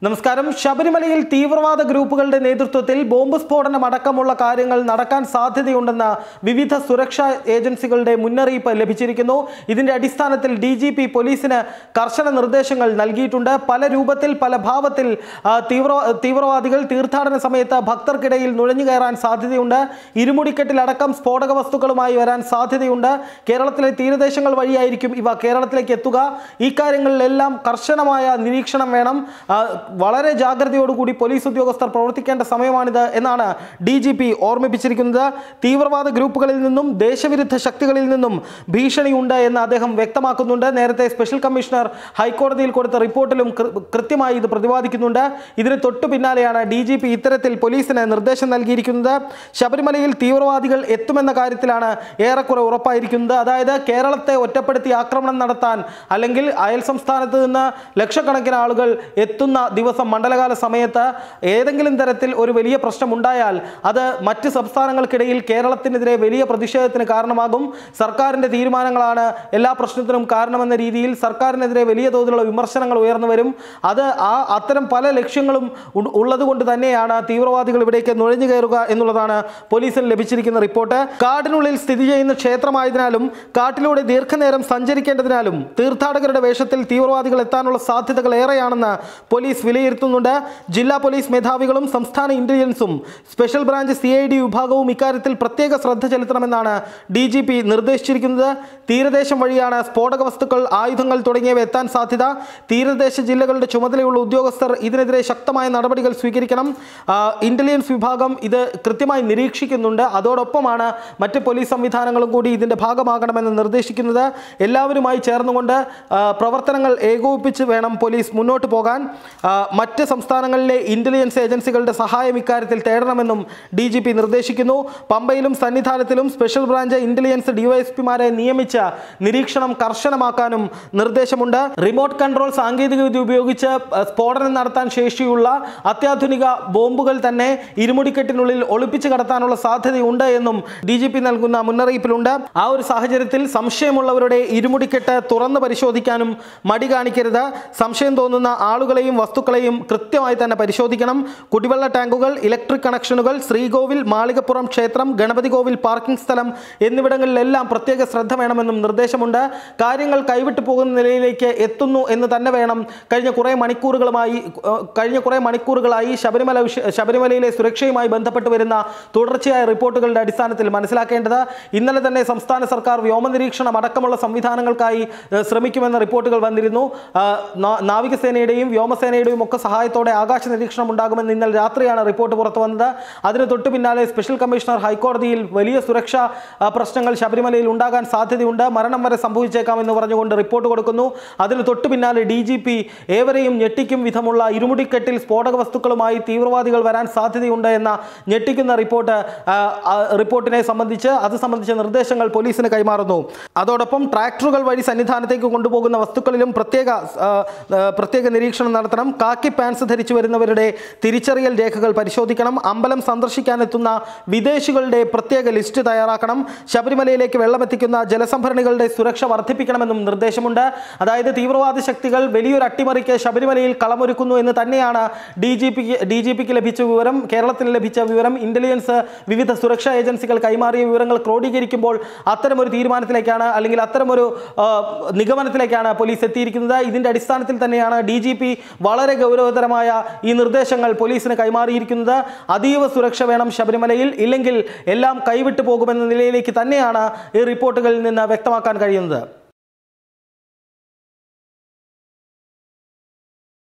നമസ്കാരം ശബരിമലയിൽ തീവ്രവാദ ഗ്രൂപ്പുകളുടെ നേതൃത്വത്തിൽ ബോംബ് സ്ഫോടനം അടക്കമുള്ള കാര്യങ്ങൾ നടക്കാൻ സാധ്യതയുണ്ടെന്ന വിവിധ സുരക്ഷാ ഏജൻസികളുടെ മുന്നറിയിപ്പ് ലഭിച്ചിരിക്കുന്നു ഇതിന്റെ അടിസ്ഥാനത്തിൽ ഡി ജി പി പോലീസിന് കർശന നിർദ്ദേശങ്ങൾ നൽകിയിട്ടുണ്ട് പല രൂപത്തിൽ പല ഭാവത്തിൽ ആ, തീവ്ര തീവ്രവാദികൾ തീർത്ഥാടന സമയത്ത് ഭക്തർക്കിടയിൽ നുഴഞ്ഞു കയറാൻ സാധ്യതയുണ്ട് ഇരുമുടിക്കെട്ടിലടക്കം സ്ഫോടക വസ്തുക്കളുമായി വരാൻ സാധ്യതയുണ്ട് കേരളത്തിലെ തീരദേശങ്ങൾ വഴിയായിരിക്കും ഇവ കേരളത്തിലേക്ക് എത്തുക ഈ കാര്യങ്ങളിലെല്ലാം കർശനമായ നിരീക്ഷണം വേണം ആ, വളരെ ജാഗ്രതയോടുകൂടി പോലീസ് ഉദ്യോഗസ്ഥർ പ്രവർത്തിക്കേണ്ട സമയമാണിത് എന്നാണ് ഡി ജി പി ഓർമ്മിപ്പിച്ചിരിക്കുന്നത് തീവ്രവാദ ഗ്രൂപ്പുകളിൽ നിന്നും ദേശവിരുദ്ധ ശക്തികളിൽ നിന്നും ഭീഷണിയുണ്ട് എന്ന് അദ്ദേഹം വ്യക്തമാക്കുന്നുണ്ട് നേരത്തെ സ്പെഷ്യൽ കമ്മീഷണർ ഹൈക്കോടതിയിൽ കൊടുത്ത റിപ്പോർട്ടിലും കൃ- കൃത്യമായി ഇത് പ്രതിപാദിക്കുന്നുണ്ട് ഇതിന് തൊട്ടു പിന്നാലെയാണ് ഡി ജി പി ഇത്തരത്തിൽ പോലീസിന് നിർദ്ദേശം നൽകിയിരിക്കുന്നത് ശബരിമലയിൽ തീവ്രവാദികൾ എത്തുമെന്ന കാര്യത്തിലാണ് ഏറെക്കുറെ ഉറപ്പായിരിക്കുന്നത് അതായത് കേരളത്തെ ഒറ്റപ്പെടുത്തി ആക്രമണം നടത്താൻ അല്ലെങ്കിൽ അയൽ സംസ്ഥാനത്ത് നിന്ന് ലക്ഷക്കണക്കിന് ആളുകൾ എത്തുന്ന ദിവസം മണ്ഡലകാല സമയത്ത് ഏതെങ്കിലും തരത്തിൽ ഒരു വലിയ പ്രശ്നമുണ്ടായാൽ അത് മറ്റ് സംസ്ഥാനങ്ങൾക്കിടയിൽ കേരളത്തിനെതിരെ വലിയ പ്രതിഷേധത്തിന് കാരണമാകും സർക്കാരിൻ്റെ തീരുമാനങ്ങളാണ് എല്ലാ പ്രശ്നത്തിനും കാരണമെന്ന രീതിയിൽ സർക്കാരിനെതിരെ വലിയ തോതിലുള്ള വിമർശനങ്ങൾ ഉയർന്നു വരും അത് ആ അത്തരം പല ലക്ഷ്യങ്ങളും ഉ- ഉള്ളതുകൊണ്ട് തന്നെയാണ് തീവ്രവാദികൾ ഇവിടേക്ക് നുഴഞ്ഞു കയറുക എന്നുള്ളതാണ് പോലീസിന് ലഭിച്ചിരിക്കുന്ന റിപ്പോർട്ട് കാടിനുള്ളിൽ സ്ഥിതി ചെയ്യുന്ന ക്ഷേത്രമായതിനാലും കാട്ടിലൂടെ ദീർഘനേരം സഞ്ചരിക്കേണ്ടതിനാലും തീർത്ഥാടകരുടെ വേഷത്തിൽ തീവ്രവാദികൾ എത്താനുള്ള സാധ്യതകൾ ഏറെയാണെന്ന് പോലീസ് വിലയിരുത്തുന്നുണ്ട് ജില്ലാ പോലീസ് മേധാവികളും സംസ്ഥാന ഇന്റലിജൻസും special branch C I D വിഭാഗവും ഇക്കാര്യത്തിൽ പ്രത്യേക ശ്രദ്ധ ചെലുത്തണമെന്നാണ് ഡി ജി പി നിർദ്ദേശിച്ചിരിക്കുന്നത് തീരദേശം വഴിയാണ് സ്ഫോടക വസ്തുക്കൾ ആയുധങ്ങൾ തുടങ്ങിയവ എത്താൻ സാധ്യത തീരദേശ ജില്ലകളുടെ ചുമതലയുള്ള ഉദ്യോഗസ്ഥർ ഇതിനെതിരെ ശക്തമായ നടപടികൾ സ്വീകരിക്കണം ആ, ഇന്റലിജൻസ് വിഭാഗം ഇത് കൃത്യമായി നിരീക്ഷിക്കുന്നുണ്ട് അതോടൊപ്പമാണ് മറ്റ് പോലീസ് സംവിധാനങ്ങളും കൂടി ഇതിൻ്റെ ഭാഗമാകണമെന്ന് നിർദ്ദേശിക്കുന്നത് എല്ലാവരുമായി ചേർന്നുകൊണ്ട് ആ, പ്രവർത്തനങ്ങൾ ഏകോപിപ്പിച്ച് വേണം പോലീസ് മുന്നോട്ട് പോകാൻ ആ, മറ്റ് സംസ്ഥാനങ്ങളിലെ ഇന്റലിജൻസ് ഏജൻസികളുടെ സഹായം ഇക്കാര്യത്തിൽ തേടണമെന്നും ഡി ജി പി നിർദ്ദേശിക്കുന്നു പമ്പയിലും സന്നിധാനത്തിലും സ്പെഷ്യൽ ബ്രാഞ്ച് ഇന്റലിജൻസ് ഡിവൈഎസ്പിമാരെ നിയമിച്ച നിരീക്ഷണം കർശനമാക്കാനും നിർദ്ദേശമുണ്ട് റിമോട്ട് കൺട്രോൾ സാങ്കേതികവിദ്യ ഉപയോഗിച്ച് ആ, സ്ഫോടനം നടത്താൻ ശേഷിയുള്ള അത്യാധുനിക ബോംബുകൾ തന്നെ ഇരുമുടിക്കെട്ടിനുള്ളിൽ ഒളിപ്പിച്ച് കടത്താനുള്ള സാധ്യതയുണ്ട് എന്നും ഡി ജി പി നൽകുന്ന മുന്നറിയിപ്പിലുണ്ട് ആ ഒരു സാഹചര്യത്തിൽ സംശയമുള്ളവരുടെ ഇരുമുടിക്കെട്ട് തുറന്ന് പരിശോധിക്കാനും മടി കാണിക്കരുത് സംശയം തോന്നുന്ന ആളുകളെയും വസ്തുക്കളെയും കൃത്യമായി തന്നെ പരിശോധിക്കണം കുടിവെള്ള ടാങ്കുകൾ ഇലക്ട്രിക് കണക്ഷനുകൾ ശ്രീകോവിൽ മാളികപ്പുറം ക്ഷേത്രം ഗണപതി കോവിൽ പാർക്കിംഗ് സ്ഥലം എന്നിവിടങ്ങളിലെല്ലാം പ്രത്യേക ശ്രദ്ധ വേണമെന്നും നിർദ്ദേശമുണ്ട് കാര്യങ്ങൾ കൈവിട്ടു പോകുന്ന നിലയിലേക്ക് എത്തുന്നു എന്ന് തന്നെ വേണം കഴിഞ്ഞ കുറേ മണിക്കൂറുകളുമായി ഏഹ്, കഴിഞ്ഞ കുറേ മണിക്കൂറുകളായി ശബരിമല വിഷ- ശബരിമലയിലെ സുരക്ഷയുമായി ബന്ധപ്പെട്ട് വരുന്ന തുടർച്ചയായ റിപ്പോർട്ടുകളുടെ അടിസ്ഥാനത്തിൽ മനസ്സിലാക്കേണ്ടത് ഇന്നലെ തന്നെ സംസ്ഥാന സർക്കാർ വ്യോമ നിരീക്ഷണം അടക്കമുള്ള സംവിധാനങ്ങൾക്കായി ഏഹ്, ശ്രമിക്കുമെന്ന റിപ്പോർട്ടുകൾ വന്നിരുന്നു ആ, നാ- നാവികസേനയുടെയും വ്യോമസേനയുടെയും ഒക്കെ സഹായത്തോടെ ആകാശ നിരീക്ഷണം ഉണ്ടാകുമെന്ന് ഇന്നലെ രാത്രിയാണ് റിപ്പോർട്ട് പുറത്തു വന്നത് അതിന് തൊട്ടു പിന്നാലെ സ്പെഷ്യൽ കമ്മീഷണർ ഹൈക്കോടതിയിൽ വലിയ സുരക്ഷാ ആ, പ്രശ്നങ്ങൾ ശബരിമലയിൽ ഉണ്ടാകാൻ സാധ്യതയുണ്ട് മരണം വരെ സംഭവിച്ചേക്കാമെന്ന് പറഞ്ഞുകൊണ്ട് റിപ്പോർട്ട് കൊടുക്കുന്നു അതിന് തൊട്ടു പിന്നാലെ ഡി ജി പി ഏവരെയും ഞെട്ടിക്കും വിധമുള്ള ഇരുമുടിക്കെട്ടിൽ സ്ഫോടക വസ്തുക്കളുമായി തീവ്രവാദികൾ വരാൻ സാധ്യതയുണ്ട് എന്ന ഞെട്ടിക്കുന്ന റിപ്പോർട്ട് ആ, ആ, റിപ്പോർട്ടിനെ സംബന്ധിച്ച് അത് സംബന്ധിച്ച നിർദ്ദേശങ്ങൾ പോലീസിന് കൈമാറുന്നു അതോടൊപ്പം ട്രാക്ടറുകൾ വഴി സന്നിധാനത്തേക്ക് കൊണ്ടുപോകുന്ന വസ്തുക്കളിലും പ്രത്യേക ആ, ആ, പ്രത്യേക നിരീക്ഷണം നടത്തണം കാക്കി പാൻസ് ധരിച്ചു വരുന്നവരുടെ തിരിച്ചറിയൽ രേഖകൾ പരിശോധിക്കണം അമ്പലം സന്ദർശിക്കാനെത്തുന്ന വിദേശികളുടെ പ്രത്യേക ലിസ്റ്റ് തയ്യാറാക്കണം ശബരിമലയിലേക്ക് വെള്ളമെത്തിക്കുന്ന ജലസംഭരണികളുടെ സുരക്ഷ വർദ്ധിപ്പിക്കണമെന്നും നിർദ്ദേശമുണ്ട് അതായത് തീവ്രവാദ ശക്തികൾ വലിയൊരു അട്ടിമറിക്ക് ശബരിമലയിൽ കളമൊരുക്കുന്നു എന്ന് തന്നെയാണ് ഡി ജി പിക്ക് ഡി ജി പിക്ക് ലഭിച്ച വിവരം കേരളത്തിന് ലഭിച്ച വിവരം ഇന്റലിജൻസ് വിവിധ സുരക്ഷാ ഏജൻസികൾ കൈമാറിയ വിവരങ്ങൾ ക്രോഡീകരിക്കുമ്പോൾ അത്തരമൊരു തീരുമാനത്തിലേക്കാണ് അല്ലെങ്കിൽ അത്തരമൊരു ആ, നിഗമനത്തിലേക്കാണ് പോലീസ് എത്തിയിരിക്കുന്നത് ഇതിന്റെ അടിസ്ഥാനത്തിൽ തന്നെയാണ് ഡി ജി പി വളരെ ഗൗരവതരമായ ഈ നിർദ്ദേശങ്ങൾ പോലീസിന് കൈമാറിയിരിക്കുന്നത് അതീവ സുരക്ഷ വേണം ശബരിമലയിൽ ഇല്ലെങ്കിൽ എല്ലാം കൈവിട്ടു പോകുമെന്ന നിലയിലേക്ക് തന്നെയാണ് ഈ റിപ്പോർട്ടുകളിൽ നിന്ന് വ്യക്തമാക്കാൻ കഴിയുന്നത്